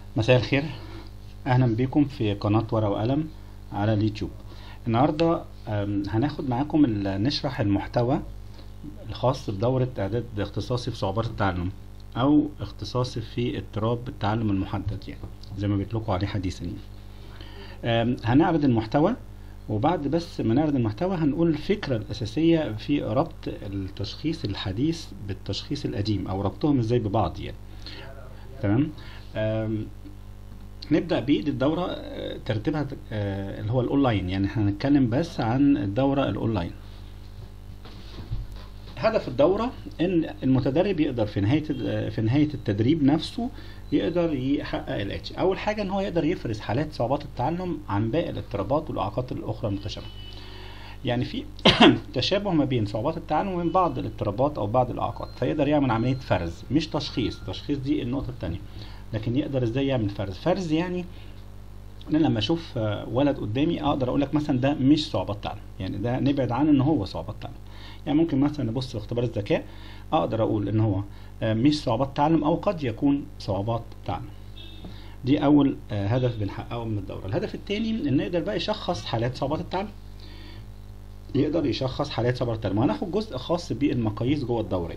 مساء الخير اهلا بكم في قناة ورقة وقلم على اليوتيوب النهاردة أم، هناخد معاكم ال- نشرح المحتوى الخاص بدورة اعداد اختصاصي في صعوبات التعلم او اختصاصي في اضطراب التعلم المحدد يعني زي ما بيطلقوا عليه حديثا يعني أم، هنعرض المحتوى وبعد بس ما نعرض المحتوى هنقول الفكرة الأساسية في ربط التشخيص الحديث بالتشخيص القديم أو ربطهم ازاي ببعض يعني تمام أم، نبدأ بإيد الدورة آه، ترتيبها آه، اللي هو الأونلاين يعني احنا هنتكلم بس عن الدورة الأونلاين هدف الدورة إن المتدرب يقدر في نهاية آه، في نهاية التدريب نفسه يقدر يحقق الآتي أول حاجة إن هو يقدر يفرز حالات صعوبات التعلم عن باقي الاضطرابات والإعاقات الأخرى المتشابهة يعني في تشابه ما بين صعوبات التعلم وبين بعض الاضطرابات او بعض الاعاقات فيقدر يعمل عمليه فرز مش تشخيص تشخيص دي النقطه الثانيه لكن يقدر ازاي يعمل فرز فرز يعني ان انا لما اشوف آه، ولد قدامي اقدر اقول لك مثلا ده مش صعوبات تعلم يعني ده نبعد عنه ان هو صعوبات تعلم يعني ممكن مثلا نبص في اختبار الذكاء اقدر اقول ان هو آه، مش صعوبات تعلم او قد يكون صعوبات تعلم دي اول آه، هدف بنحققه من الدوره الهدف الثاني ان نقدر بقى يشخص حالات صعوبات التعلم يقدر يشخص حالات صبر التعلم وهناخد جزء خاص بالمقاييس جوه الدورية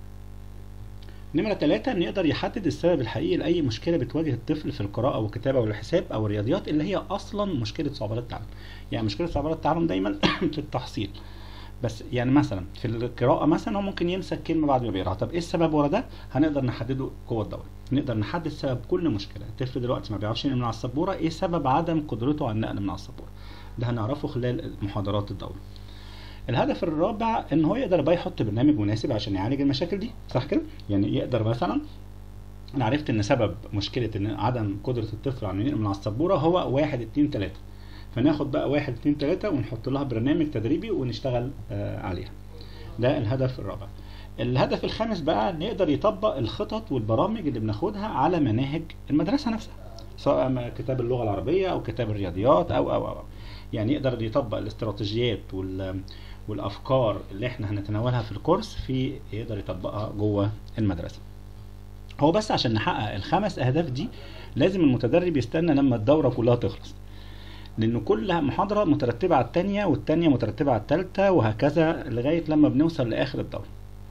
نمرة ثلاثة ان يقدر يحدد السبب الحقيقي لأي مشكلة بتواجه الطفل في القراءة والكتابة والحساب أو الرياضيات اللي هي أصلا مشكلة صعوبات التعلم يعني مشكلة صعوبات التعلم دايما في التحصيل بس يعني مثلا في القراءة مثلا هو ممكن ينسى الكلمة بعد ما بيقراها طب ايه السبب ورا ده هنقدر نحدده جوه الدورة نقدر نحدد سبب كل مشكلة الطفل دلوقتي ما بيعرفش ينقل من على السبورة ايه سبب عدم قدرته على النقل من على السبورة ده هنعرفه خلال محاضرات الدورة الهدف الرابع ان هو يقدر بقى يحط برنامج مناسب عشان يعالج المشاكل دي صح كده يعني يقدر مثلا انا عرفت ان سبب مشكله ان عدم قدره الطفل على ينقل من على السبوره هو واحد اتنين تلاته فناخد بقى واحد اتنين تلاته ونحط لها برنامج تدريبي ونشتغل آه عليها ده الهدف الرابع الهدف الخامس بقى ان يقدر يطبق الخطط والبرامج اللي بناخدها على مناهج المدرسه نفسها سواء ما كتاب اللغه العربيه او كتاب الرياضيات او او او يعني يقدر يطبق الاستراتيجيات وال والافكار اللي احنا هنتناولها في الكورس في يقدر يطبقها جوه المدرسه هو بس عشان نحقق الخمس اهداف دي لازم المتدرب يستنى لما الدوره كلها تخلص لان كل محاضره مترتبه على الثانيه والثانيه مترتبه على الثالثه وهكذا لغايه لما بنوصل لاخر الدوره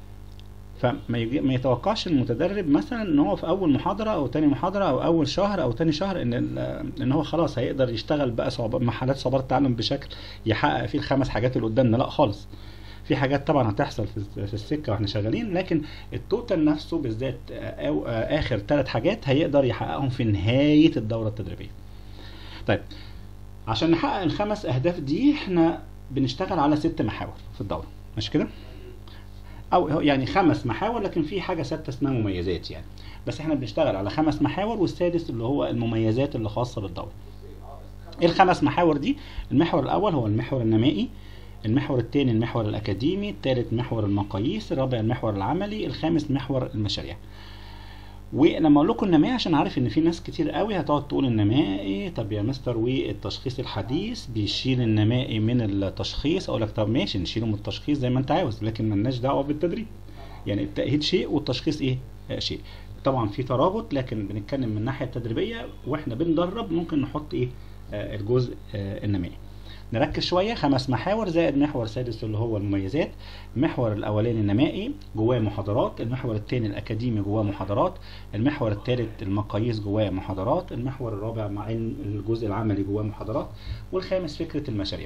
فما يجي ما يتوقعش المتدرب مثلا ان هو في اول محاضره او تاني محاضره او اول شهر او تاني شهر ان ال- ان هو خلاص هيقدر يشتغل بقى صعوبات محلات صعوبات التعلم بشكل يحقق فيه الخمس حاجات اللي قدامنا لا خالص في حاجات طبعا هتحصل في في السكه واحنا شغالين لكن التوتال نفسه بالذات آه، او آه، اخر ثلاث حاجات هيقدر يحققهم في نهايه الدوره التدريبيه طيب عشان نحقق الخمس اهداف دي احنا بنشتغل على ست محاور في الدوره مش كده او هو يعني خمس محاور لكن في حاجه سادسه اسمها مميزات يعني بس احنا بنشتغل على خمس محاور والسادس اللي هو المميزات اللي خاصه بالدوره ايه الخمس محاور دي المحور الاول هو المحور النمائي المحور الثاني المحور الاكاديمي الثالث محور المقاييس الرابع المحور العملي الخامس محور المشاريع ولما اقول لكم النمائي عشان عارف ان في ناس كتير قوي هتقعد تقول النمائي طب يا مستر والتشخيص الحديث بيشيل النمائي من التشخيص اقول لك طب ماشي نشيله من التشخيص زي ما انت عاوز لكن ملناش دعوه بالتدريب يعني التأهيل شيء والتشخيص ايه آه شيء طبعا في ترابط لكن بنتكلم من الناحيه التدريبيه واحنا بندرب ممكن نحط ايه آه الجزء آه النمائي نركز شويه خمس محاور زائد محور سادس اللي هو المميزات المحور الاولاني النمائي جواه محاضرات المحور الثاني الاكاديمي جواه محاضرات المحور الثالث المقاييس جواه محاضرات المحور الرابع مع علم الجزء العملي جواه محاضرات والخامس فكره المشاريع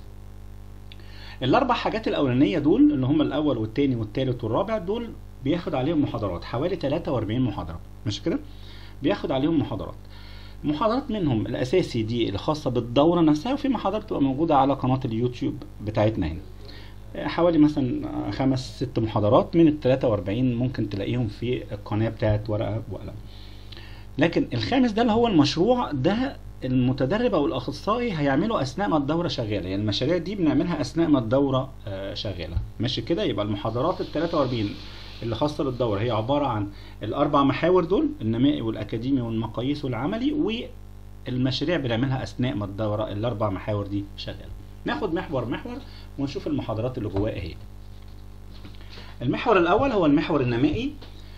الاربع حاجات الاولانيه دول اللي هم الاول والثاني والثالث والرابع دول بياخد عليهم محاضرات حوالي 43 محاضره مش كده بياخد عليهم محاضرات محاضرات منهم الاساسي دي الخاصه بالدوره نفسها وفي محاضرات بتبقى موجوده على قناه اليوتيوب بتاعتنا هنا حوالي مثلا خمس ست محاضرات من ال 43 ممكن تلاقيهم في القناه بتاعت ورقه وقلم لكن الخامس ده اللي هو المشروع ده المتدرب او الاخصائي هيعمله اثناء ما الدوره شغاله يعني المشاريع دي بنعملها اثناء ما الدوره آه، شغاله ماشي كده يبقى المحاضرات ال 43 اللي خاصه بالدوره هي عباره عن الاربع محاور دول النمائي والاكاديمي والمقاييس والعملي والمشاريع بنعملها اثناء ما الدوره الاربع محاور دي شغاله ناخد محور محور ونشوف المحاضرات اللي جواه ايه المحور الاول هو المحور النمائي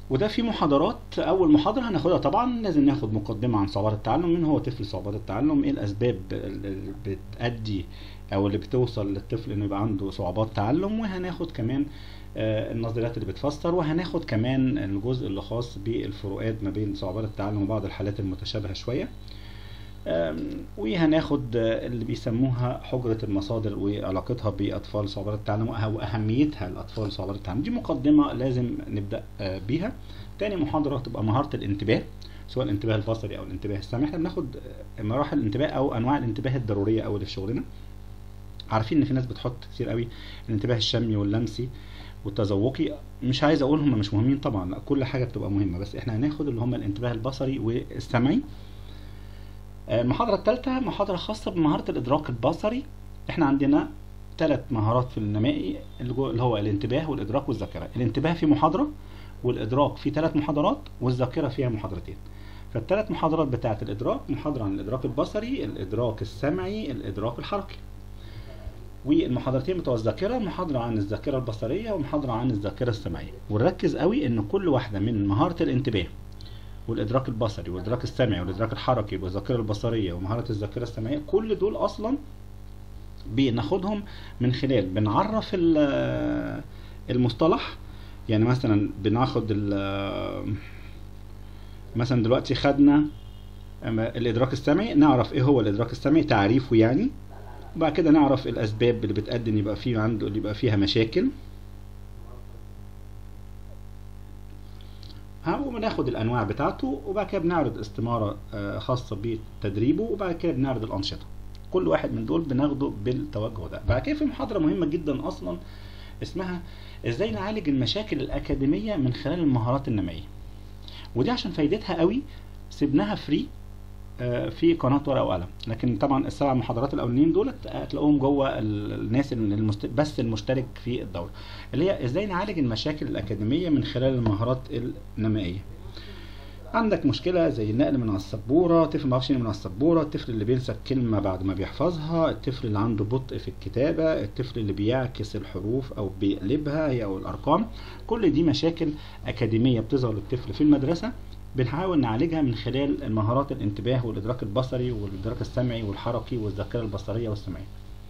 وده في محاضرات اول محاضره هناخدها طبعا لازم ناخد مقدمه عن صعوبات التعلم من هو طفل صعوبات التعلم ايه الاسباب اللي بتؤدي او اللي بتوصل للطفل انه يبقى عنده صعوبات تعلم وهناخد كمان آه، النظريات اللي بتفسر وهناخد كمان الجزء اللي خاص بالفروقات ما بين صعوبات التعلم وبعض الحالات المتشابهه شويه آم، وهناخد آه، اللي بيسموها حجرة المصادر وعلاقتها بأطفال صعوبات التعلم وأه- وأهميتها لأطفال صعوبات التعلم دي مقدمة لازم نبدأ آه، بيها تاني محاضرة تبقى مهارة الانتباه سواء الانتباه البصري أو الانتباه السمعي احنا بناخد آه، مراحل الانتباه أو أنواع الانتباه الضرورية أوي اللي في شغلنا عارفين ان في ناس بتحط كتير قوي الانتباه الشمي واللمسي والتذوقي مش عايز اقول هم مش مهمين طبعا لا كل حاجه بتبقى مهمه بس احنا هناخد اللي هم الانتباه البصري والسمعي آه، المحاضره الثالثه محاضره خاصه بمهاره الادراك البصري احنا عندنا ثلاث مهارات في النمائي اللي جو- اللي هو الانتباه والادراك والذاكره الانتباه في محاضره والادراك في ثلاث محاضرات والذاكره فيها محاضرتين فالثلاث محاضرات بتاعه الادراك محاضره عن الادراك البصري الادراك السمعي الادراك الحركي والمحاضرتين بتوع الذاكره محاضره عن الذاكره البصريه ومحاضره عن الذاكره السمعيه ونركز قوي ان كل واحده من مهاره الانتباه والادراك البصري والادراك السمعي والادراك الحركي والذاكره البصريه ومهاره الذاكره السمعيه كل دول اصلا بناخدهم من خلال بنعرف ال- المصطلح يعني مثلا بناخد ال- مثلا دلوقتي خدنا أما الادراك السمعي نعرف ايه هو الادراك السمعي تعريفه يعني وبعد كده نعرف الاسباب اللي بتأدي ان يبقى فيه عنده اللي يبقى فيها مشاكل ها وبناخد الانواع بتاعته وبعد كده بنعرض استمارة آه، خاصة بتدريبه وبعد كده بنعرض الانشطة كل واحد من دول بناخده بالتوجه ده بعد كده في محاضرة مهمة جدا اصلا اسمها ازاي نعالج المشاكل الاكاديمية من خلال المهارات النمائية ودي عشان فايدتها قوي سيبناها فري آه، في قناه ورقه وقلم لكن طبعا السبع محاضرات الاولانيين دول هتلاقوهم جوه ال- الناس اللي المست... بس المشترك في الدوره اللي هي ازاي نعالج المشاكل الاكاديميه من خلال المهارات النمائيه عندك مشكله زي النقل من على السبوره طفل ما بيعرفش ينقل من على السبوره الطفل اللي بينسى الكلمه بعد ما بيحفظها الطفل اللي عنده بطء في الكتابه الطفل اللي بيعكس الحروف او بيقلبها هي او الارقام كل دي مشاكل اكاديميه بتظهر للطفل في المدرسه بنحاول نعالجها من خلال مهارات الانتباه والادراك البصري والادراك السمعي والحركي والذاكره البصريه والسمعيه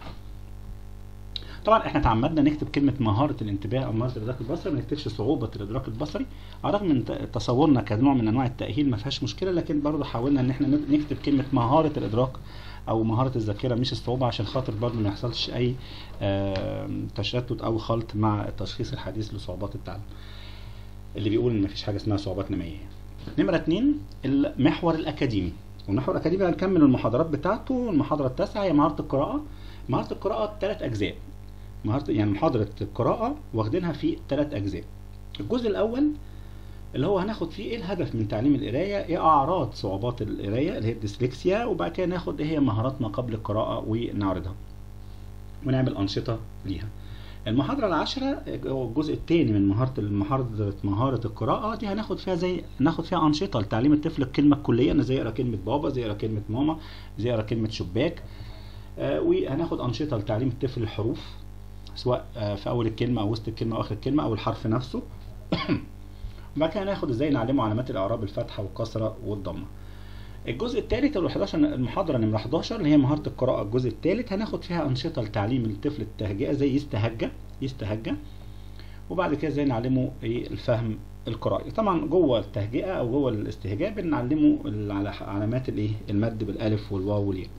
طبعا احنا تعمدنا نكتب كلمه مهاره الانتباه او مهاره الادراك البصري ما نكتبش صعوبه الادراك البصري على الرغم من ت- تصورنا كنوع من انواع التاهيل ما فيهاش مشكله لكن برضه حاولنا ان احنا نكتب كلمه مهاره الادراك او مهاره الذاكره مش الصعوبه عشان خاطر برضه ما يحصلش اي آم، تشتت او خلط مع التشخيص الحديث لصعوبات التعلم اللي بيقول ان مفيش حاجه اسمها صعوبات نمائيه نمرة اتنين المحور الأكاديمي والمحور الأكاديمي هنكمل المحاضرات بتاعته المحاضرة التاسعة هي مهارة القراءة مهارة القراءة ثلاث أجزاء مهارة يعني محاضرة القراءة واخدينها في ثلاث أجزاء الجزء الأول اللي هو هناخد فيه ايه الهدف من تعليم القراية ايه أعراض صعوبات القراية اللي هي الديسلكسيا وبعد كده ناخد ايه هي مهارات ما قبل القراءة ونعرضها ونعمل أنشطة ليها المحاضرة العاشرة هو الجزء الثاني من مهارة محاضرة مهارة القراءة دي هناخد فيها زي ناخد فيها أنشطة لتعليم الطفل الكلمة الكلية أنا زي يقرا كلمة بابا زي يقرا كلمة ماما زي يقرا كلمة شباك آه وهناخد أنشطة لتعليم الطفل الحروف سواء آه في أول الكلمة أو وسط الكلمة أو آخر الكلمة أو الحرف نفسه وبعد كده هناخد ازاي نعلمه علامات الإعراب الفتحة والكسرة والضمة الجزء الثالث او ال 11 المحاضره نمره 11 اللي هي مهاره القراءه الجزء الثالث هناخد فيها انشطه لتعليم الطفل التهجئه زي يستهجى يستهجى وبعد كده ازاي نعلمه ايه الفهم القرائي طبعا جوه التهجئه او جوه الاستهجاء بنعلمه ال- على علامات الايه المد بالالف والواو والياء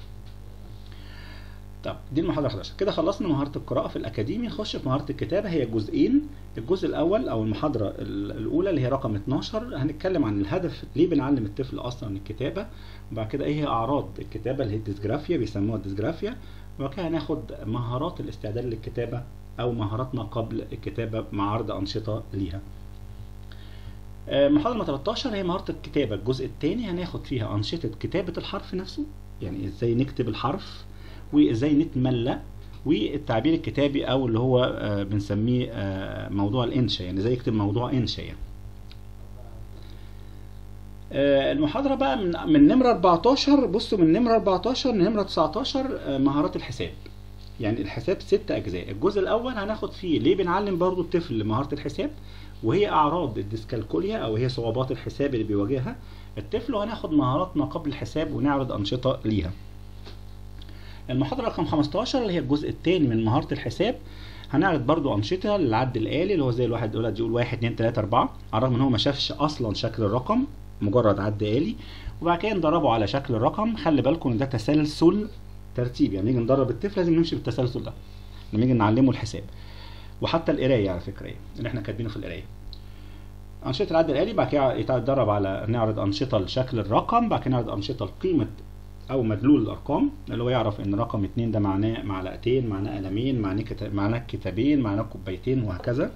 طب دي المحاضره 11 كده خلصنا مهاره القراءه في الاكاديمي نخش في مهاره الكتابه هي جزئين الجزء الاول او المحاضره ال- الاولى اللي هي رقم 12 هنتكلم عن الهدف ليه بنعلم الطفل اصلا الكتابه وبعد كده ايه هي اعراض الكتابه اللي هي الديسجرافيا بيسموها الديسجرافيا وبعد كده هناخد مهارات الاستعداد للكتابه او مهارات ما قبل الكتابه مع عرض انشطه ليها آه، محاضرة 13 هي مهارة الكتابة الجزء الثاني هناخد فيها أنشطة كتابة الحرف نفسه يعني ازاي نكتب الحرف وازاي نتملى والتعبير الكتابي او اللي هو آه، بنسميه آه، موضوع الانشاء يعني ازاي يكتب موضوع انشاء يعني. آه، المحاضرة بقى من من نمرة 14 بصوا من نمرة 14 لنمرة 19 آه، مهارات الحساب يعني الحساب ست اجزاء الجزء الاول هناخد فيه ليه بنعلم برضو الطفل مهاره الحساب وهي اعراض الديسكالكوليا او هي صعوبات الحساب اللي بيواجهها الطفل وهناخد مهارات ما قبل الحساب ونعرض انشطه ليها المحاضره رقم 15 اللي هي الجزء الثاني من مهاره الحساب هنعرض برضو انشطه للعد الالي اللي هو زي الواحد يقول يقول 1 2 3 4 على الرغم ان هو ما شافش اصلا شكل الرقم مجرد عد آلي وبعد كده ندربه على شكل الرقم خلي بالكم ان ده تسلسل ترتيب يعني نيجي ندرب الطفل لازم نمشي بالتسلسل ده لما نيجي نعلمه الحساب وحتى القرايه على فكره يعني اللي احنا كاتبينه في القرايه انشطه العد الالي بعد كده يتدرب على نعرض انشطه لشكل الرقم بعد كده نعرض انشطه لقيمه او مدلول الارقام اللي هو يعرف ان رقم اتنين ده معناه معلقتين معناه قلمين معناه كتاب معناه كتابين معناه كوبايتين وهكذا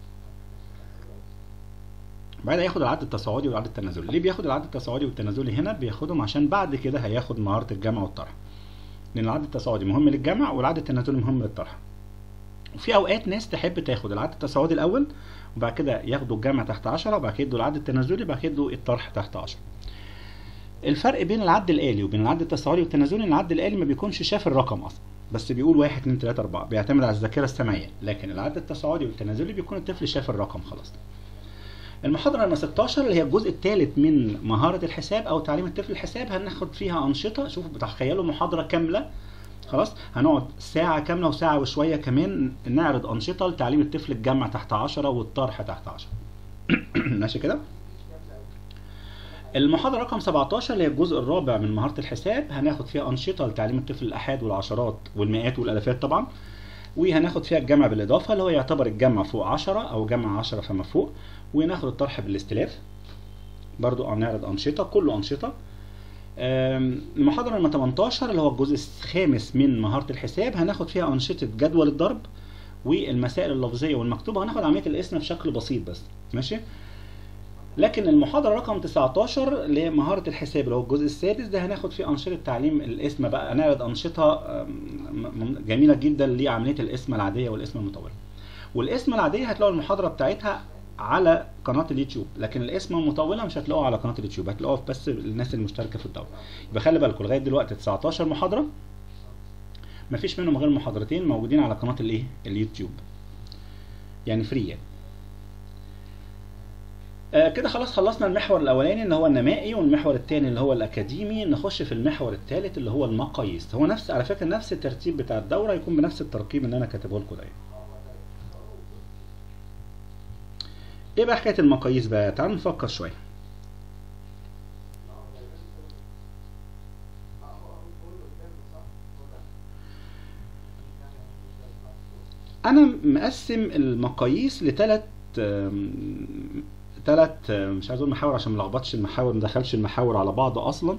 بعد ياخد العد التصاعدي والعد التنازلي ليه بياخد العد التصاعدي والتنازلي هنا بياخدهم عشان بعد كده هياخد مهاره الجمع والطرح لان العد التصاعدي مهم للجمع والعد التنازلي مهم للطرح وفي اوقات ناس تحب تاخد العد التصاعدي الاول وبعد كده ياخدوا الجمع تحت 10 وبعد كده يدوا العد التنازلي وبعد كده يدوا الطرح تحت 10 الفرق بين العد الآلي وبين العد التصاعدي والتنازلي ان العد الآلي ما بيكونش شاف الرقم اصلا بس بيقول 1 2 3 4 بيعتمد على الذاكره السمعيه لكن العد التصاعدي والتنازلي بيكون الطفل شاف الرقم خلاص المحاضرة رقم 16 اللي هي الجزء الثالث من مهارة الحساب أو تعليم الطفل الحساب هناخد فيها أنشطة شوفوا بتخيلوا محاضرة كاملة خلاص هنقعد ساعة كاملة وساعة وشوية كمان نعرض أنشطة لتعليم الطفل الجمع تحت 10 والطرح تحت 10 ماشي كده؟ المحاضرة رقم 17 اللي هي الجزء الرابع من مهارة الحساب هناخد فيها أنشطة لتعليم الطفل الآحاد والعشرات والمئات والألفات طبعا وهناخد فيها الجمع بالإضافة اللي هو يعتبر الجمع فوق 10 أو جمع 10 فما فوق وناخد الطرح بالاستلاف برضو هنعرض أنشطة كله أنشطة المحاضرة رقم 18 اللي هو الجزء الخامس من مهارة الحساب هناخد فيها أنشطة جدول الضرب والمسائل اللفظية والمكتوبة هناخد عملية القسم بشكل بسيط بس ماشي لكن المحاضرة رقم 19 اللي هي مهارة الحساب اللي هو الجزء السادس ده هناخد فيه أنشطة تعليم الاسم بقى هنعرض أنشطة جميلة جدا لعملية الاسم العادية والاسم المطولة. والاسم العادية هتلاقوا المحاضرة بتاعتها على قناة اليوتيوب لكن الاسم المطولة مش هتلاقوها على قناة اليوتيوب هتلاقوها بس الناس المشتركة في الدورة. يبقى خلي بالكم لغاية دلوقتي 19 محاضرة مفيش منهم غير محاضرتين موجودين على قناة الايه؟ اليوتيوب. يعني فري يعني. آه كده خلاص خلصنا المحور الاولاني اللي هو النمائي والمحور الثاني اللي هو الاكاديمي نخش في المحور الثالث اللي هو المقاييس هو نفس على فكره نفس الترتيب بتاع الدوره يكون بنفس الترقيم اللي انا كاتبه لكم ده ايه بقى حكايه المقاييس بقى تعالوا نفكر شويه انا مقسم المقاييس لثلاث ثلاث مش عايز اقول محاور عشان ما لخبطش المحاور ما دخلش المحاور على بعض اصلا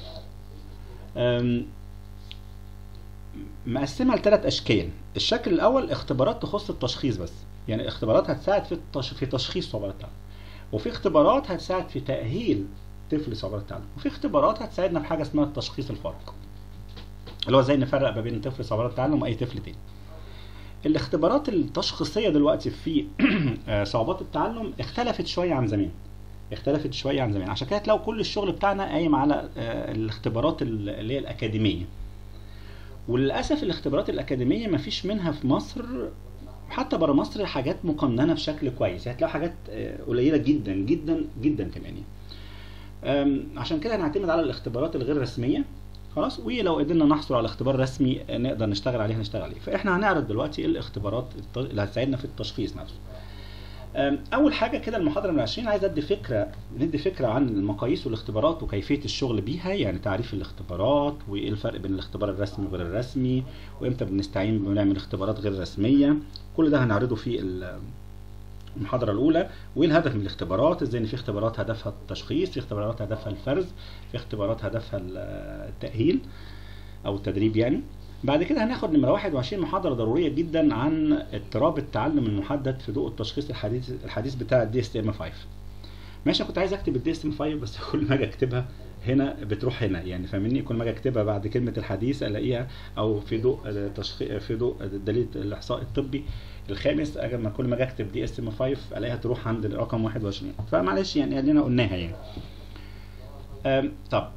مقسمها لثلاث اشكال الشكل الاول اختبارات تخص التشخيص بس يعني اختبارات هتساعد في التش... في تشخيص صعوبات التعلم وفي اختبارات هتساعد في تاهيل طفل صعوبات التعلم وفي اختبارات هتساعدنا في حاجه اسمها التشخيص الفارق اللي هو ازاي نفرق ما بين طفل صعوبات التعلم واي طفل تاني الاختبارات التشخيصيه دلوقتي في صعوبات التعلم اختلفت شويه عن زمان اختلفت شويه عن زمان عشان كده تلاقوا كل الشغل بتاعنا قايم على الاختبارات اللي هي الاكاديميه وللاسف الاختبارات الاكاديميه ما فيش منها في مصر حتى بره مصر حاجات مقننه بشكل كويس هتلاقوا حاجات قليله جدا جدا جدا كمان يعني عشان كده هنعتمد على الاختبارات الغير رسميه خلاص ولو قدرنا نحصل على اختبار رسمي نقدر نشتغل عليه هنشتغل عليه فاحنا هنعرض دلوقتي الاختبارات اللي هتساعدنا في التشخيص نفسه اول حاجه كده المحاضره من 20 عايز ادي فكره ندي فكره عن المقاييس والاختبارات وكيفيه الشغل بيها يعني تعريف الاختبارات وايه الفرق بين الاختبار الرسمي وغير الرسمي وامتى بنستعين بنعمل اختبارات غير رسميه كل ده هنعرضه في المحاضره الاولى وايه الهدف من الاختبارات ازاي ان في اختبارات هدفها التشخيص في اختبارات هدفها الفرز في اختبارات هدفها التاهيل او التدريب يعني بعد كده هناخد نمره 21 محاضره ضروريه جدا عن اضطراب التعلم المحدد في ضوء التشخيص الحديث الحديث بتاع الدي اس ام 5 ماشي انا كنت عايز اكتب الدي اس ام 5 بس كل ما اجي اكتبها هنا بتروح هنا يعني فاهمني كل ما اجي اكتبها بعد كلمه الحديث الاقيها او في ضوء تشخيص في ضوء دليل الاحصاء الطبي الخامس اجي ما كل ما اجي اكتب دي اس ام 5 الاقيها تروح عند الرقم 21 فمعلش يعني ادينا قلناها يعني طب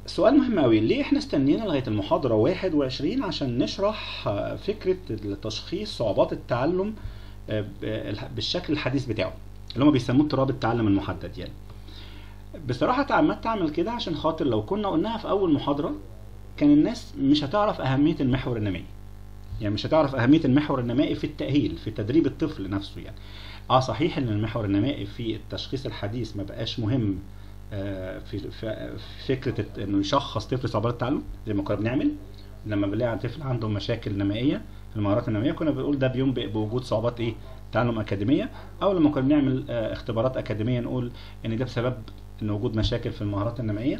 سؤال مهم قوي ليه احنا استنينا لغايه المحاضره 21 عشان نشرح آه، فكره التشخيص صعوبات التعلم آه، ب- بالشكل الحديث بتاعه اللي هم بيسموه اضطراب التعلم المحدد يعني بصراحه تعمدت اعمل كده عشان خاطر لو كنا قلناها في اول محاضره كان الناس مش هتعرف اهميه المحور النمائي يعني مش هتعرف اهميه المحور النمائي في التاهيل في تدريب الطفل نفسه يعني اه صحيح ان المحور النمائي في التشخيص الحديث ما بقاش مهم آه، في في في فكره الت- انه يشخص طفل صعوبات التعلم زي ما كنا بنعمل لما بنلاقي عند طفل عنده مشاكل نمائيه في المهارات النمائيه كنا بنقول ده بينبئ بوجود صعوبات ايه تعلم اكاديميه او لما كنا بنعمل آه، اختبارات اكاديميه نقول ان ده بسبب ان وجود مشاكل في المهارات النمائيه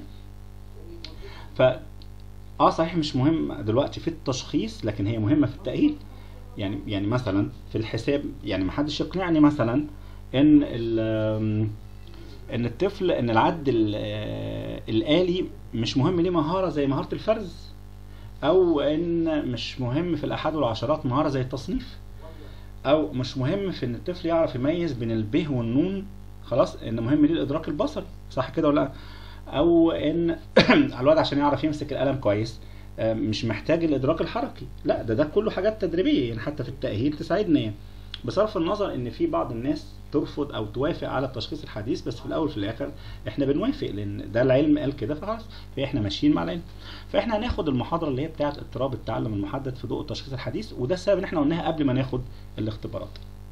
ف اه صحيح مش مهم دلوقتي في التشخيص لكن هي مهمه في التاهيل يعني يعني مثلا في الحساب يعني ما حدش يقنعني مثلا ان ال- ان الطفل ان العد ال- آه، الآلي مش مهم ليه مهارة زي مهارة الفرز او ان مش مهم في الاحاد والعشرات مهارة زي التصنيف او مش مهم في ان الطفل يعرف يميز بين الب والنون خلاص ان مهم ليه الادراك البصري صح كده ولا لا او ان الواد عشان يعرف يمسك القلم كويس آه، مش محتاج الادراك الحركي لا ده ده كله حاجات تدريبيه يعني حتى في التاهيل تساعدنا يعني بصرف النظر ان في بعض الناس ترفض او توافق على التشخيص الحديث بس في الاول في الاخر احنا بنوافق لان ده العلم قال كده فخلاص فاحنا ماشيين مع العلم فاحنا هناخد المحاضره اللي هي بتاعه اضطراب التعلم المحدد في ضوء التشخيص الحديث وده السبب ان احنا قلناها قبل ما ناخد الاختبارات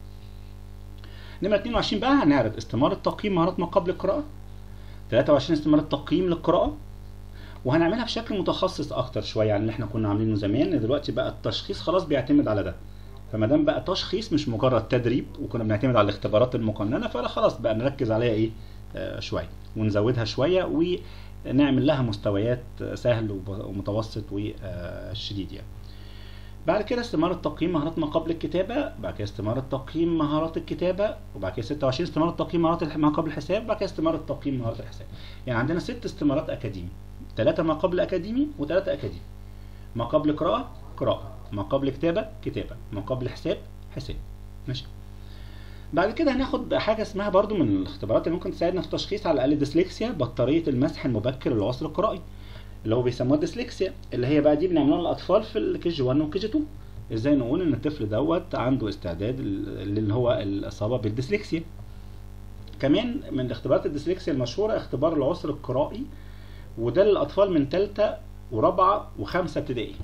نمرة 22 بقى هنعرض استمارة تقييم مهارات ما قبل القراءة 23 استمارة تقييم للقراءة وهنعملها بشكل متخصص اكتر شويه عن اللي احنا كنا عاملينه زمان لأن دلوقتي بقى التشخيص خلاص بيعتمد على ده فما دام بقى تشخيص مش مجرد تدريب وكنا بنعتمد على الاختبارات المقننه فلا خلاص بقى نركز عليها ايه آه شويه ونزودها شويه ونعمل لها مستويات آه، سهل وب- ومتوسط وشديد يعني بعد كده استمارة تقييم مهارات ما قبل الكتابة بعد كده استمارة تقييم مهارات الكتابة وبعد كده 26 استمارة تقييم مهارات الح- ما قبل الحساب بعد كده استمارة تقييم مهارات الحساب يعني عندنا ست استمارات أكاديمي ثلاثة ما قبل أكاديمي وثلاثة أكاديمي ما قبل قراءة قراءة ما قبل كتابة كتابة ما قبل حساب حساب ماشي بعد كده هناخد حاجة اسمها برضو من الاختبارات اللي ممكن تساعدنا في التشخيص على الأقل الديسلكسيا بطارية المسح المبكر للعسر القرائي اللي هو بيسموها الديسلكسيا اللي هي بقى دي بنعملها للأطفال في الكي جي 1 والكي جي 2 ازاي نقول ان الطفل دوت عنده استعداد ال- اللي هو الإصابة بالديسلكسيا كمان من اختبارات الديسلكسيا المشهورة اختبار العسر القرائي وده للأطفال من ثالثة ورابعة وخمسة ابتدائي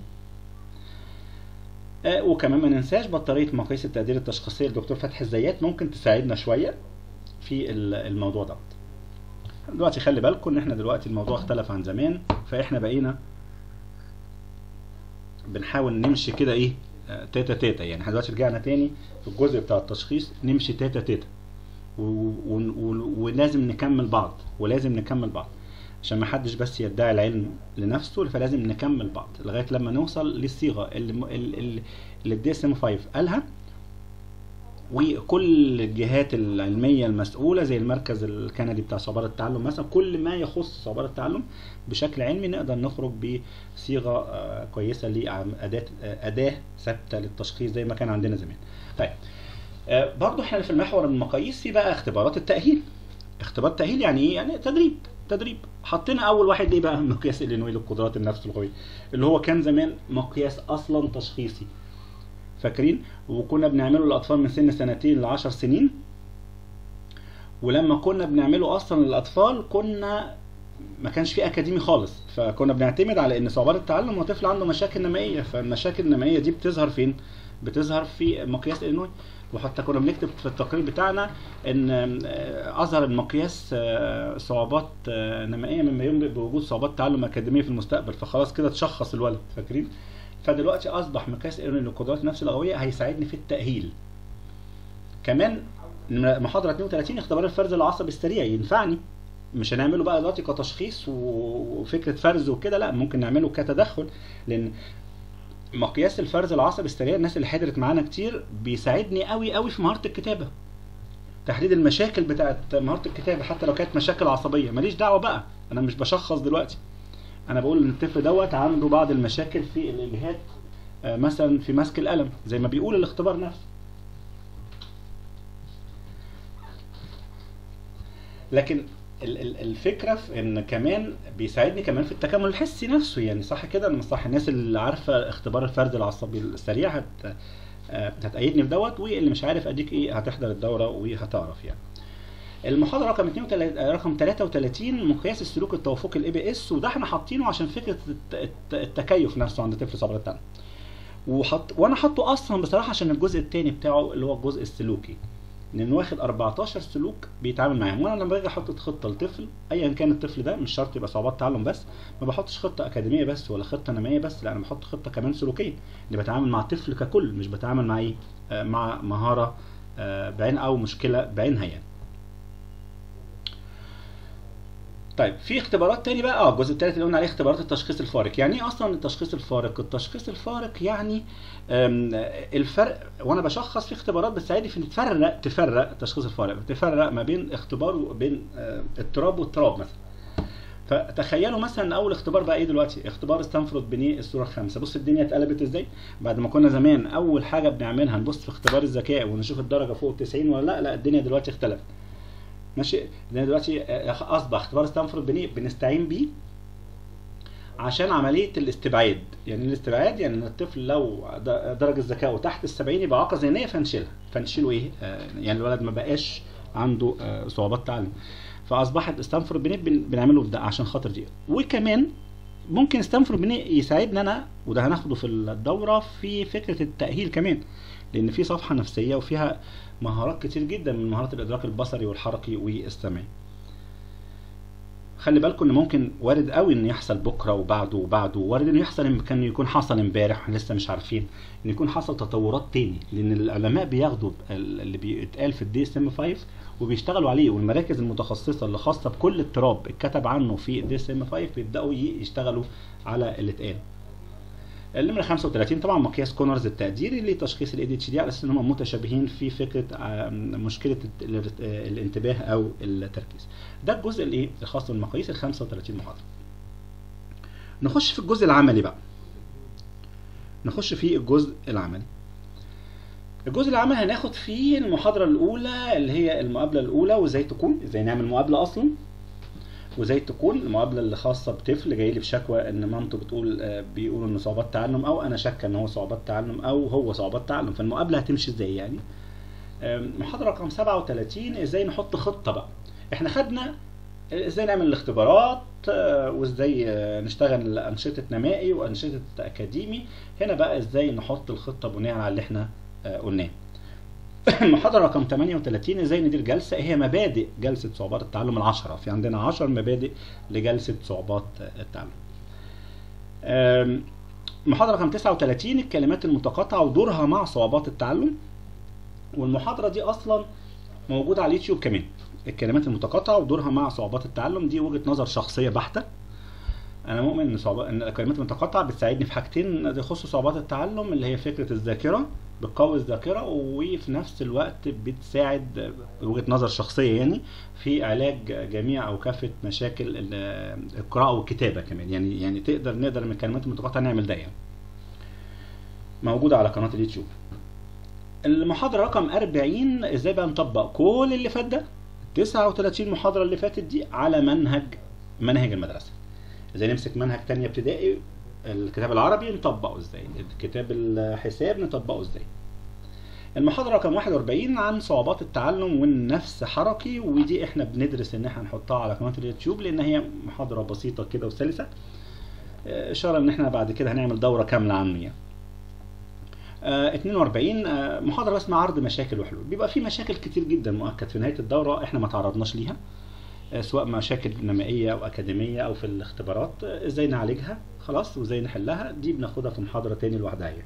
آه وكمان ما ننساش بطارية مقاييس التقدير التشخيصية للدكتور فتحي الزيات ممكن تساعدنا شوية في ال- الموضوع ده دلوقتي خلي بالكم ان احنا دلوقتي الموضوع اختلف عن زمان فاحنا بقينا بنحاول نمشي كده ايه آه، تاتا تاتا يعني احنا دلوقتي رجعنا تاني في الجزء بتاع التشخيص نمشي تاتا تاتا و- و- و- ولازم نكمل بعض ولازم نكمل بعض عشان ما حدش بس يدعي العلم لنفسه فلازم نكمل بعض لغايه لما نوصل للصيغه اللي اللي, اللي الدي اس ام 5 قالها وكل الجهات العلميه المسؤوله زي المركز الكندي بتاع صعوبات التعلم مثلا كل ما يخص صعوبات التعلم بشكل علمي نقدر نخرج بصيغه آه، كويسه لاداه اداه ثابته للتشخيص زي ما كان عندنا زمان. طيب آه، برضو احنا في المحور المقاييس في بقى اختبارات التاهيل. اختبار التاهيل يعني ايه؟ يعني تدريب تدريب حطينا اول واحد ليه بقى مقياس الانوي للقدرات النفس القويه اللي هو كان زمان مقياس اصلا تشخيصي فاكرين وكنا بنعمله للاطفال من سن سنتين ل 10 سنين ولما كنا بنعمله اصلا للاطفال كنا ما كانش في اكاديمي خالص فكنا بنعتمد على ان صعوبات التعلم هو طفل عنده مشاكل نمائيه فالمشاكل النمائيه دي بتظهر فين بتظهر في مقياس الانوي وحتى كنا بنكتب في التقرير بتاعنا ان آه، اظهر المقياس آه، صعوبات آه، نمائيه مما ينبئ بوجود صعوبات تعلم اكاديميه في المستقبل فخلاص كده تشخص الولد فاكرين فدلوقتي اصبح مقياس الانوي للقدرات النفس اللغويه هيساعدني في التاهيل كمان محاضره 32 اختبار الفرز العصبي السريع ينفعني مش هنعمله بقى دلوقتي كتشخيص و- وفكره فرز وكده لا ممكن نعمله كتدخل لان مقياس الفرز العصبي السريع الناس اللي حضرت معانا كتير بيساعدني قوي قوي في مهاره الكتابه تحديد المشاكل بتاعت مهاره الكتابه حتى لو كانت مشاكل عصبيه ماليش دعوه بقى انا مش بشخص دلوقتي انا بقول ان الطفل دوت عنده بعض المشاكل في الاجهاد آه، مثلا في مسك القلم زي ما بيقول الاختبار نفسه لكن ال- ال- الفكره في ان كمان بيساعدني كمان في التكامل الحسي نفسه يعني صح كده انا صح الناس اللي عارفه اختبار الفرد العصبي السريع هت آه، هتأيدني في دوت واللي مش عارف اديك ايه هتحضر الدوره وهتعرف يعني المحاضره رقم 32 رقم 33 مقياس السلوك التوافقي الاي بي اس وده احنا حاطينه عشان فكره الت- الت- التكيف نفسه عند طفل صبر التعلم وحط وانا حاطه اصلا بصراحه عشان الجزء الثاني بتاعه اللي هو الجزء السلوكي لان واخد 14 سلوك بيتعامل معاهم وانا لما باجي احط خطه لطفل ايا كان الطفل ده مش شرط يبقى صعوبات تعلم بس ما بحطش خطه اكاديميه بس ولا خطه نمائيه بس لا انا بحط خطه كمان سلوكيه اللي بتعامل مع الطفل ككل مش بتعامل مع ايه آه، مع مهاره آه، بعين او مشكله بعينها يعني طيب في اختبارات تاني بقى اه الجزء الثالث اللي قلنا عليه اختبارات التشخيص الفارق يعني ايه اصلا التشخيص الفارق التشخيص الفارق يعني آم، الفرق وانا بشخص في اختبارات بتساعدني في ان تفرق تفرق التشخيص الفارق تفرق ما بين اختبار وبين آه، اضطراب واضطراب مثلا فتخيلوا مثلا ان اول اختبار بقى ايه دلوقتي اختبار ستانفورد بنيه الصوره الخامسه بص الدنيا اتقلبت ازاي بعد ما كنا زمان اول حاجه بنعملها نبص في اختبار الذكاء ونشوف الدرجه فوق 90 ولا لا لا الدنيا دلوقتي اختلفت ماشي لان دلوقتي آه، اصبح اختبار ستانفورد بنيه بنستعين بيه عشان عمليه الاستبعاد يعني الاستبعاد يعني ان الطفل لو د- درجه ذكائه تحت ال 70 يبقى اعاقه ذهنيه فنشيلها فنشيله ايه آه، يعني الولد ما بقاش عنده آه، صعوبات تعلم فاصبحت ستانفورد بنيه بن- بنعمله ده عشان خاطر دي وكمان ممكن ستانفورد بنيه يساعدنا انا وده هناخده في الدوره في فكره التاهيل كمان لان في صفحه نفسيه وفيها مهارات كتير جدا من مهارات الادراك البصري والحركي والسمعي خلي بالكم ان ممكن وارد قوي ان يحصل بكره وبعده وبعده وارد انه يحصل إن كان يكون حصل امبارح احنا لسه مش عارفين ان يكون حصل تطورات تاني لان العلماء بياخدوا ال- اللي بيتقال في الدي اس ام 5 وبيشتغلوا عليه والمراكز المتخصصه اللي خاصه بكل اضطراب اتكتب عنه في الدي اس ام 5 بيبداوا ي- يشتغلوا على اللي اتقال النمرة 35 طبعا مقياس كونرز التقديري لتشخيص الاي دي اتش دي على اساس ان هم متشابهين في فكره آم، مشكله ال- ال- الانتباه او التركيز. ده الجزء الايه الخاص بالمقاييس ال 35 محاضره. نخش في الجزء العملي بقى. نخش في الجزء العملي. الجزء العملي هناخد فيه المحاضره الاولى اللي هي المقابله الاولى وازاي تكون ازاي نعمل مقابله اصلا وازاي تكون المقابله اللي خاصه بطفل جاي لي بشكوى ان مامته بتقول آه، بيقولوا انه صعوبات تعلم او انا شاكه ان هو صعوبات تعلم او هو صعوبات تعلم فالمقابله هتمشي ازاي يعني آم، محاضره رقم 37 ازاي نحط خطه بقى احنا خدنا ازاي نعمل الاختبارات آه، وازاي آه، نشتغل انشطه نمائي وانشطه اكاديمي هنا بقى ازاي نحط الخطه بناء على اللي احنا آه، قلناه المحاضرة رقم 38 ازاي ندير جلسة هي مبادئ جلسة صعوبات التعلم العشرة في عندنا 10 مبادئ لجلسة صعوبات التعلم أم، محاضرة رقم 39 الكلمات المتقاطعة ودورها مع صعوبات التعلم والمحاضرة دي أصلا موجودة على اليوتيوب كمان الكلمات المتقاطعة ودورها مع صعوبات التعلم دي وجهة نظر شخصية بحتة انا مؤمن ان صعوبات ان الكلمات المتقاطعه بتساعدني في حاجتين يخصوا صعوبات التعلم اللي هي فكره الذاكره بتقوي الذاكره وفي نفس الوقت بتساعد وجهه نظر شخصيه يعني في علاج جميع او كافه مشاكل ال- القراءه والكتابه كمان يعني يعني تقدر نقدر من الكلمات المتقاطعه نعمل ده يعني موجوده على قناه اليوتيوب المحاضره رقم 40 ازاي بقى نطبق كل اللي فات ده 39 محاضره اللي فاتت دي على منهج مناهج المدرسه ازاي نمسك منهج تانية ابتدائي الكتاب العربي نطبقه ازاي الكتاب الحساب نطبقه ازاي المحاضرة رقم 41 عن صعوبات التعلم والنفس حركي ودي احنا بندرس ان احنا نحطها على قناة اليوتيوب لان هي محاضرة بسيطة كده وسلسة آه، اشارة ان احنا بعد كده هنعمل دورة كاملة عنه يعني آه، 42 آه، محاضرة اسمها عرض مشاكل وحلول بيبقى في مشاكل كتير جدا مؤكد في نهاية الدورة احنا ما تعرضناش ليها آه، سواء مشاكل نمائية او اكاديمية او في الاختبارات آه، ازاي نعالجها خلاص وازاي نحلها دي بناخدها في محاضرة تاني لوحدها يعني.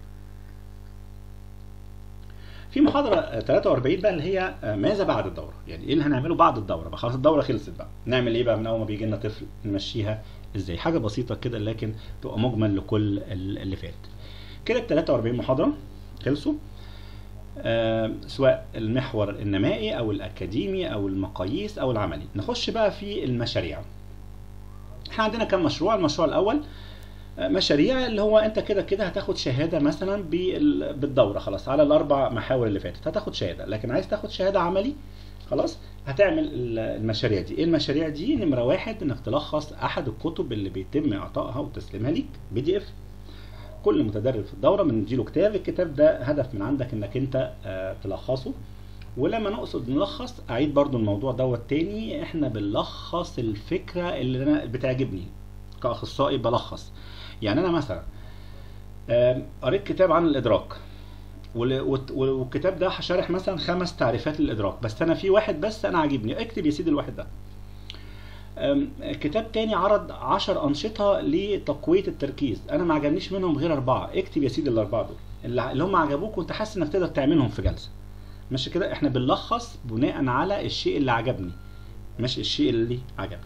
في محاضرة آه، 43 بقى اللي هي آه، ماذا بعد الدورة؟ يعني ايه اللي هنعمله بعد الدورة؟ بقى خلاص الدورة خلصت بقى، نعمل ايه بقى من أول ما بيجي لنا طفل نمشيها ازاي؟ حاجة بسيطة كده لكن تبقى مجمل لكل ال- اللي فات. كده ال 43 محاضرة خلصوا آه، سواء المحور النمائي أو الأكاديمي أو المقاييس أو العملي. نخش بقى في المشاريع. احنا عندنا كم مشروع؟ المشروع الأول مشاريع اللي هو انت كده كده هتاخد شهاده مثلا بال- بالدوره خلاص على الاربع محاور اللي فاتت هتاخد شهاده لكن عايز تاخد شهاده عملي خلاص هتعمل ال- المشاريع دي ايه المشاريع دي نمره واحد انك تلخص احد الكتب اللي بيتم اعطائها وتسليمها ليك بي دي اف كل متدرب في الدوره بنديله كتاب الكتاب ده هدف من عندك انك انت آه، تلخصه ولما نقصد نلخص اعيد برضو الموضوع دوت تاني احنا بنلخص الفكره اللي انا بتعجبني كاخصائي بلخص يعني انا مثلا آم، قريت كتاب عن الادراك وال- والت- والكتاب ده شارح مثلا خمس تعريفات للادراك بس انا في واحد بس انا عاجبني اكتب يا سيدي الواحد ده أم، كتاب تاني عرض عشر أنشطة لتقوية التركيز أنا ما عجبنيش منهم غير أربعة اكتب يا سيدي الأربعة دول اللي اللي هم عجبوك وأنت حاسس إنك تقدر تعملهم في جلسة ماشي كده إحنا بنلخص بناء على الشيء اللي عجبني مش الشيء اللي عجبني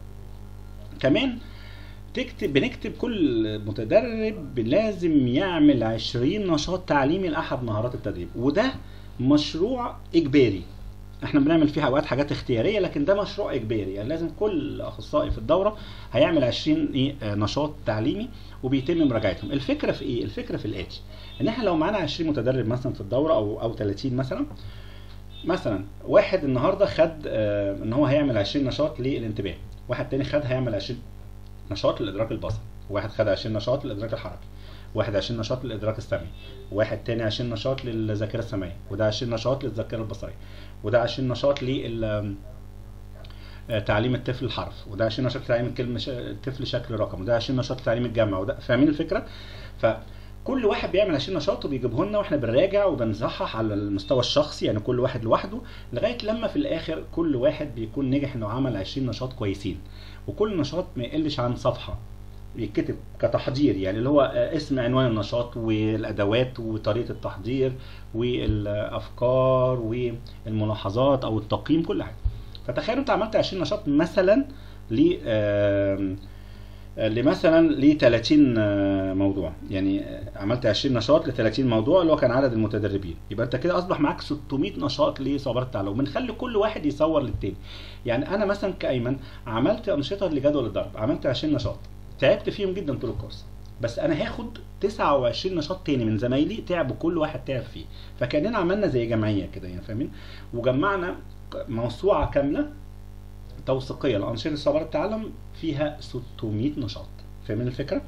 كمان تكتب بنكتب كل متدرب لازم يعمل 20 نشاط تعليمي لأحد مهارات التدريب وده مشروع إجباري احنا بنعمل فيها اوقات حاجات اختياريه لكن ده مشروع اجباري يعني لازم كل اخصائي في الدوره هيعمل 20 ايه آه، نشاط تعليمي وبيتم مراجعتهم الفكره في ايه الفكره في الاتش ان احنا لو معانا 20 متدرب مثلا في الدوره او او 30 مثلا مثلا واحد النهارده خد آه، ان هو هيعمل 20 نشاط للانتباه واحد تاني خد هيعمل 20 نشاط للادراك البصري واحد خد 20 نشاط للادراك الحركي واحد 20 نشاط للادراك السمعي واحد تاني 20 نشاط للذاكره السمعيه وده 20 نشاط للذاكره البصريه وده 20 نشاط لل آه، تعليم الطفل الحرف وده 20 نشاط تعليم الكلمه ش... الطفل شكل رقم وده 20 نشاط تعليم الجمع وده فاهمين الفكره فكل واحد بيعمل 20 نشاط وبيجيبه لنا واحنا بنراجع وبنصحح على المستوى الشخصي يعني كل واحد لوحده لغايه لما في الاخر كل واحد بيكون نجح انه عمل 20 نشاط كويسين وكل نشاط ما يقلش عن صفحه بيتكتب كتحضير يعني اللي هو آه، اسم عنوان النشاط والادوات وطريقه التحضير والافكار والملاحظات او التقييم كل حاجه فتخيل انت عملت 20 نشاط مثلا ل آم، آه، لمثلا ل 30 آه، موضوع يعني آه، عملت 20 نشاط ل 30 موضوع اللي هو كان عدد المتدربين يبقى انت كده اصبح معاك 600 نشاط لصبر التعلم وبنخلي كل واحد يصور للتاني يعني انا مثلا كايمن عملت انشطه لجدول الضرب عملت 20 نشاط تعبت فيهم جدا طول الكورس بس انا هاخد 29 نشاط تاني من زمايلي تعبوا كل واحد تعب فيه فكاننا عملنا زي جمعيه كده يعني فاهمين وجمعنا موسوعه كامله توثيقيه لانشطه صبر التعلم فيها 600 نشاط فاهمين الفكره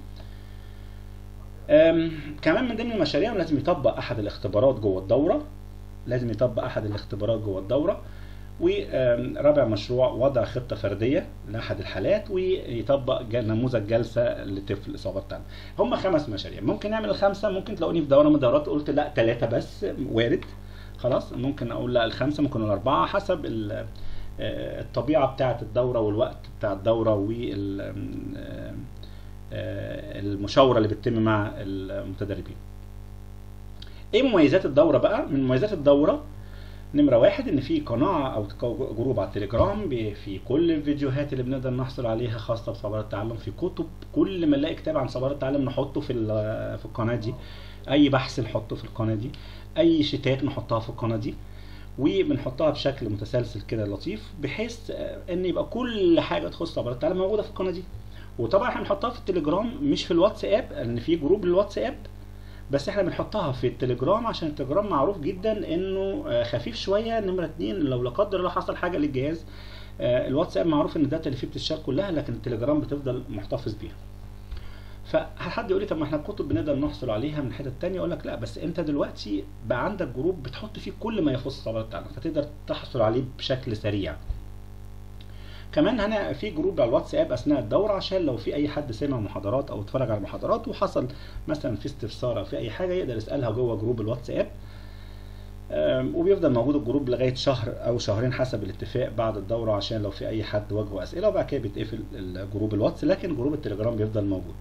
أم، كمان من ضمن المشاريع لازم يطبق احد الاختبارات جوه الدوره لازم يطبق احد الاختبارات جوه الدوره ورابع مشروع وضع خطة فردية لأحد الحالات ويطبق جل- نموذج جلسة لطفل إصابة تعلم هم خمس مشاريع ممكن نعمل الخمسة ممكن تلاقوني في دورة من الدورات قلت لا ثلاثة بس وارد خلاص ممكن أقول لا الخمسة ممكن أقول أربعة حسب ال- آه، الطبيعة بتاعة الدورة والوقت بتاع الدورة وال آه، آه، المشاورة اللي بتتم مع المتدربين ايه مميزات الدورة بقى من مميزات الدورة نمرة واحد إن في قناة أو تك- جروب على التليجرام بي- في كل الفيديوهات اللي بنقدر نحصل عليها خاصة بصبر التعلم في كتب كل ما نلاقي كتاب عن صبر التعلم نحطه في ال- في القناة دي أي بحث نحطه في القناة دي أي شتات نحطها في القناة دي وبنحطها بشكل متسلسل كده لطيف بحيث آه، ان يبقى كل حاجه تخص صبر التعلم موجوده في القناه دي وطبعا احنا بنحطها في التليجرام مش في الواتساب لان في جروب للواتساب بس احنا بنحطها في التليجرام عشان التليجرام معروف جدا انه آه، خفيف شويه نمره اتنين لو لا قدر الله حصل حاجه للجهاز آه، الواتساب معروف ان الداتا اللي فيه بتتشال كلها لكن التليجرام بتفضل محتفظ بيها فحد يقول لي طب ما احنا الكتب بنقدر نحصل عليها من حتت تانية اقول لك لا بس انت دلوقتي بقى عندك جروب بتحط فيه كل ما يخص صبر التعلم فتقدر تحصل عليه بشكل سريع كمان هنا في جروب على الواتساب اثناء الدوره عشان لو في اي حد سمع محاضرات او اتفرج على المحاضرات وحصل مثلا في استفسار او في اي حاجه يقدر يسالها جوه جروب الواتساب أم، وبيفضل موجود الجروب لغايه شهر او شهرين حسب الاتفاق بعد الدوره عشان لو في اي حد واجهه اسئله وبعد كده بيتقفل الجروب الواتس لكن جروب التليجرام بيفضل موجود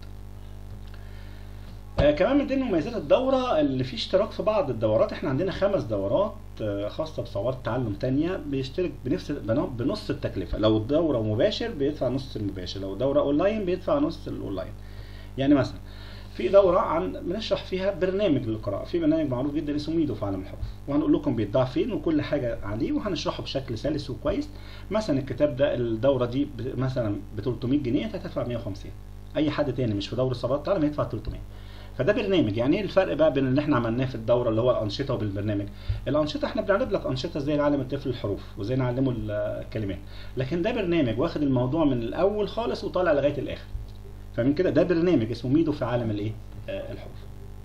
آه، كمان من ضمن مميزات الدورة اللي في اشتراك في بعض الدورات احنا عندنا خمس دورات آه، خاصة بصعوبات تعلم تانية بيشترك بنفس بن- بنص التكلفة لو الدورة مباشر بيدفع نص المباشر لو الدورة اونلاين بيدفع نص الاونلاين يعني مثلا في دورة عن بنشرح فيها برنامج للقراءة في برنامج معروف جدا اسمه ميدو في عالم الحروف وهنقول لكم بيتباع فين وكل حاجة عليه وهنشرحه بشكل سلس وكويس مثلا الكتاب ده الدورة دي ب- مثلا ب 300 جنيه انت هتدفع 150 اي حد تاني مش في دورة صباح التعلم هيدفع 300 فده برنامج يعني ايه الفرق بقى بين اللي احنا عملناه في الدوره اللي هو الانشطه وبالبرنامج الانشطه احنا بنعرض لك انشطه ازاي نعلم الطفل الحروف وازاي نعلمه ال- الكلمات لكن ده برنامج واخد الموضوع من الاول خالص وطالع لغايه الاخر فمن كده ده برنامج اسمه ميدو في عالم الايه آه، الحروف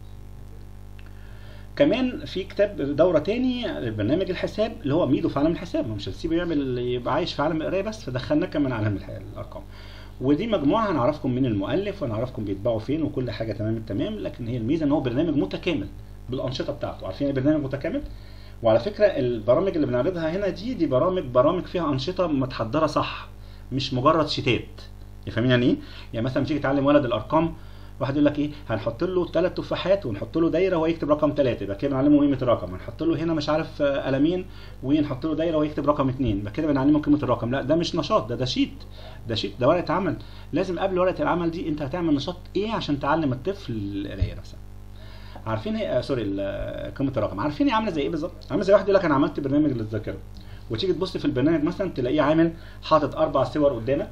كمان في كتاب دوره تاني برنامج الحساب اللي هو ميدو في عالم الحساب ما مش هتسيبه يعمل يبقى عايش في عالم القرايه بس فدخلناه كمان عالم الح- الارقام ودي مجموعه هنعرفكم مين المؤلف ونعرفكم بيتباعوا فين وكل حاجه تمام التمام لكن هي الميزه ان هو برنامج متكامل بالانشطه بتاعته عارفين ايه برنامج متكامل وعلى فكره البرامج اللي بنعرضها هنا دي دي برامج برامج فيها انشطه متحضره صح مش مجرد شيتات فاهمين يعني ايه يعني مثلا تيجي تعلم ولد الارقام واحد يقول لك ايه هنحط له ثلاث تفاحات ونحط له دايره وهو يكتب رقم ثلاثه يبقى كده بنعلمه قيمه الرقم هنحط له هنا مش عارف آه، قلمين ونحط له دايره وهو يكتب رقم اثنين يبقى كده بنعلمه قيمه الرقم لا ده مش نشاط ده ده شيت ده شيت ده ورقه عمل لازم قبل ورقه العمل دي انت هتعمل نشاط ايه عشان تعلم الطفل القرايه نفسها عارفين هي آه سوري ال- قيمه الرقم عارفين هي عامله زي ايه بالظبط عامله زي واحد يقول لك انا عملت برنامج للذاكره وتيجي تبص في البرنامج مثلا تلاقيه عامل حاطط اربع صور قدامك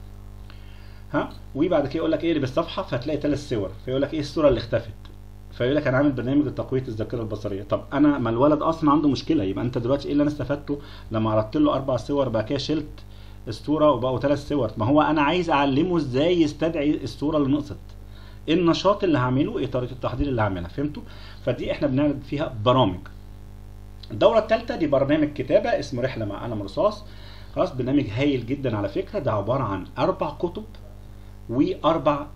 ها وبعد كده يقول لك اقلب الصفحه فتلاقي ثلاث صور فيقول لك ايه الصوره اللي اختفت فيقول لك انا عامل برنامج لتقويه الذاكره البصريه طب انا ما الولد اصلا عنده مشكله يبقى انت دلوقتي ايه اللي انا استفدته لما عرضت له اربع صور بعد كده شلت الصوره وبقوا ثلاث صور ما هو انا عايز اعلمه ازاي يستدعي الصوره اللي نقصت ايه النشاط اللي هعمله ايه طريقه التحضير اللي هعملها فهمتوا فدي احنا بنعرض فيها برامج الدوره الثالثه دي برنامج كتابه اسمه رحله مع قلم رصاص خلاص برنامج هايل جدا على فكره ده عباره عن اربع كتب واربع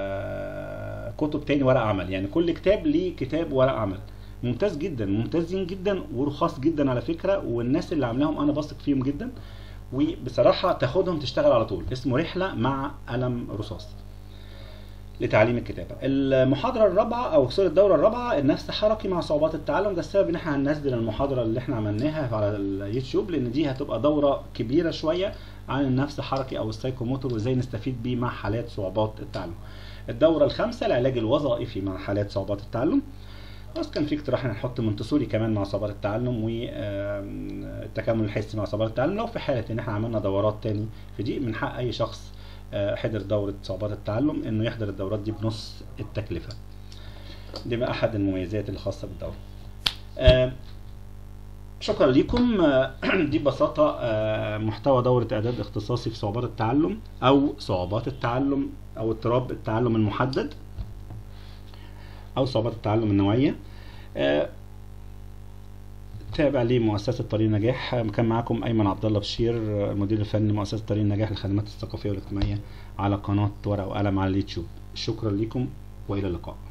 آه كتب تاني ورق عمل يعني كل كتاب ليه كتاب ورق عمل ممتاز جدا ممتازين جدا ورخاص جدا على فكره والناس اللي عاملاهم انا بثق فيهم جدا وبصراحه تاخدهم تشتغل على طول اسمه رحله مع قلم رصاص لتعليم الكتابه المحاضره الرابعه او سوري الدوره الرابعه النفس حركي مع صعوبات التعلم ده السبب ان احنا هننزل المحاضره اللي احنا عملناها على اليوتيوب لان دي هتبقى دوره كبيره شويه عن النفس حركي او السايكوموتور وازاي نستفيد بيه مع حالات صعوبات التعلم الدوره الخامسه العلاج الوظائفي مع حالات صعوبات التعلم بس كان في اقتراح ان نحط منتصوري كمان مع صعوبات التعلم والتكامل الحسي مع صعوبات التعلم لو في حاله ان احنا عملنا دورات تاني في دي من حق اي شخص آه، حضر دورة صعوبات التعلم انه يحضر الدورات دي بنص التكلفة دي بقى احد المميزات الخاصة بالدورة آه، شكرا لكم آه، دي ببساطة آه، محتوى دورة اعداد اختصاصي في صعوبات التعلم او صعوبات التعلم او اضطراب التعلم المحدد او صعوبات التعلم النوعية آه، تابع لمؤسسة طريق النجاح كان معاكم أيمن عبد الله بشير المدير الفني لمؤسسة طريق النجاح للخدمات الثقافية والاجتماعية على قناة ورقة وقلم على اليوتيوب شكرا لكم وإلى اللقاء